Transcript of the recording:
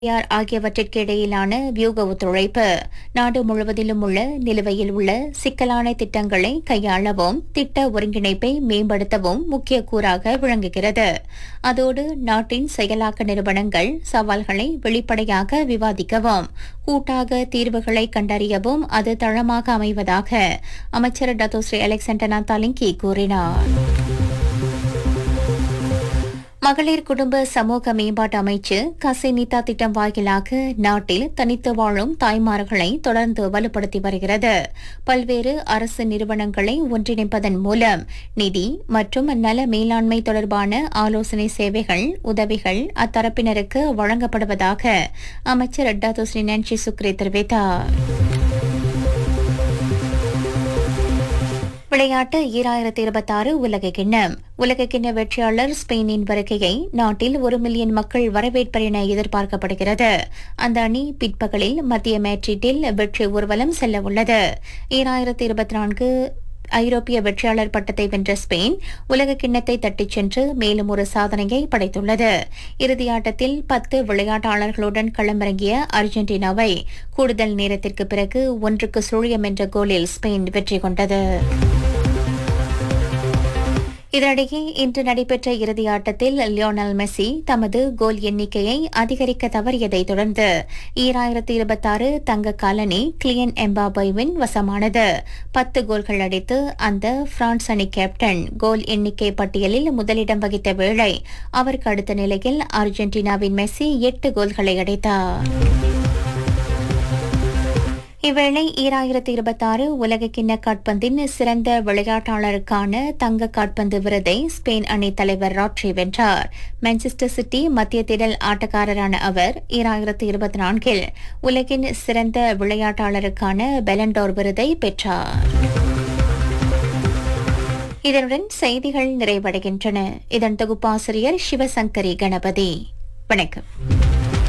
யார் ஆகியவற்றிற்கு இடையிலான வியூக ஒத்துழைப்பு நாடு முழுவதிலும் உள்ள நிலுவையில் உள்ள சிக்கலான திட்டங்களை கையாளவும் திட்ட ஒருங்கிணைப்பை மேம்படுத்தவும் முக்கிய கூறாக விளங்குகிறது அதோடு நாட்டின் செயலாக்க நிறுவனங்கள் சவால்களை வெளிப்படையாக விவாதிக்கவும் கூட்டாக தீர்வுகளை கண்டறியவும் அது தளமாக அமைவதாக அமைச்சர் டத்தோஸ்ரீ அலெக்சாண்டனா தாலிங்கி கூறினார் மகளிர் குடும்ப சமூக மேம்பாட்டு அமைச்சு கசைனிதா திட்டம் வாயிலாக நாட்டில் தனித்து வாழும் தாய்மார்களை தொடர்ந்து வலுப்படுத்தி வருகிறது பல்வேறு அரசு நிறுவனங்களை ஒன்றிணைப்பதன் மூலம் நிதி மற்றும் நல மேலாண்மை தொடர்பான ஆலோசனை சேவைகள் உதவிகள் அத்தரப்பினருக்கு வழங்கப்படுவதாக அமைச்சர் டத்தோஸ்ரீ நான்சி சுக்ரி தெரிவித்தார் விளையாட்டு ஈராயிரத்தி இருபத்தாறு உலக கிண்ணம் உலக கிண்ண வெற்றியாளர் ஸ்பெயினின் வருகையை நாட்டில் ஒரு மில்லியன் மக்கள் வரவேற்பர் என எதிர்பார்க்கப்படுகிறது அந்த அணி பிற்பகலில் மத்திய மேட்ரிட்டில் வெற்றி ஊர்வலம் செல்ல உள்ளது ஈராயிரத்தி இருபத்தி நான்கு ஐரோப்பிய வெற்றியாளர் பட்டத்தை வென்ற ஸ்பெயின் உலக கிண்ணத்தை தட்டிச் சென்று மேலும் ஒரு சாதனையை படைத்துள்ளது இறுதியாட்டத்தில் பத்து விளையாட்டாளர்களுடன் களமிறங்கிய அர்ஜென்டினாவை கூடுதல் நேரத்திற்கு பிறகு ஒன்றுக்கு சுழியம் என்ற கோலில் ஸ்பெயின் வெற்றி கொண்டது இதனிடையே இன்று நடைபெற்ற இறுதி ஆட்டத்தில் லியோனல் மெஸ்ஸி தமது கோல் எண்ணிக்கையை அதிகரிக்க தவறியதை தொடர்ந்து ஈராயிரத்தி இருபத்தாறு தங்க காலனி கிளியன் எம்பாபைவின் வசமானது பத்து கோல்கள் அடித்து அந்த பிரான்ஸ் அணி கேப்டன் கோல் எண்ணிக்கை பட்டியலில் முதலிடம் வகித்த வேளை அவருக்கு அடுத்த நிலையில் அர்ஜென்டினாவின் மெஸ்ஸி எட்டு கோல்களை அடித்தார் இவ்வேளை ஈராயிரத்தி இருபத்தாறு உலக கிண்ண காட்பந்தின் சிறந்த விளையாட்டாளருக்கான தங்க காட்பந்து விருதை ஸ்பெயின் அணி தலைவர் ராட்ரி வென்றார் மான்செஸ்டர் சிட்டி மத்திய திடல் ஆட்டக்காரரான அவர் ஈராயிரத்தி இருபத்தி நான்கில் உலகின் சிறந்த விளையாட்டாளருக்கான பெலண்டோர் விருதை பெற்றார் இதனுடன் செய்திகள் நிறைவடைகின்றன இதன் தொகுப்பாசிரியர் சிவசங்கரி கணபதி வணக்கம்